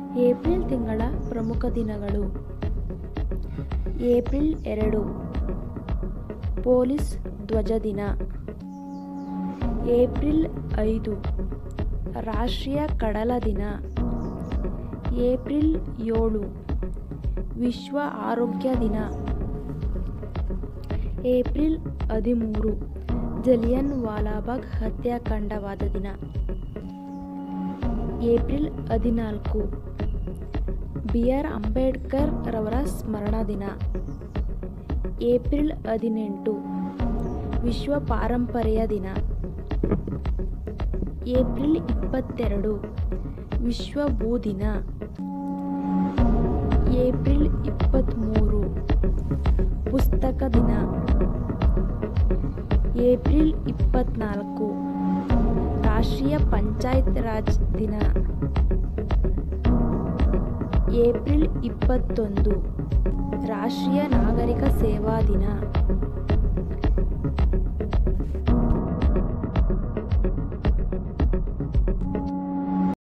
April ತಿಂಗಳ ಪ್ರಮುಖ ದಿನಗಳು ಏಪ್ರಿಲ್ ಎರಡು ಪೊಲೀಸ್ ಧ್ವಜ ದಿನ ಏಪ್ರಿಲ್ ಐದು ರಾಷ್ಟ್ರೀಯ ಕಡಲ ದಿನ ಏಪ್ರಿಲ್ ಏಳು ವಿಶ್ವ ಆರೋಗ್ಯ ದಿನ ಏಪ್ರಿಲ್ ಹದಿಮೂರು ಜಲಿಯನ್ ವಾಲಾಬಾಗ್ ಹತ್ಯಾಕಾಂಡವಾದ ದಿನ ಏಪ್ರಿಲ್ ಹದಿನಾಲ್ಕು ಬಿ ಆರ್ ಅಂಬೇಡ್ಕರ್ ರವರ ಸ್ಮರಣ ದಿನ ಏಪ್ರಿಲ್ ಹದಿನೆಂಟು ವಿಶ್ವ ಪಾರಂಪರ್ಯ ದಿನ ಏಪ್ರಿಲ್ ಇಪ್ಪತ್ತೆರಡು ವಿಶ್ವ ಭೂ ದಿನ ಏಪ್ರಿಲ್ ಇಪ್ಪತ್ತ್ಮೂರು ಪುಸ್ತಕ ದಿನ ಏಪ್ರಿಲ್ ಇಪ್ಪತ್ತ್ನಾಲ್ಕು ರಾಷ್ಟ್ರೀಯ ಪಂಚಾಯತ್ ರಾಜ್ ದಿನ ಏಪ್ರಿಲ್ ಇಪ್ಪತ್ತೊಂದು ರಾಷ್ಟ್ರೀಯ ನಾಗರಿಕ ಸೇವಾ ದಿನ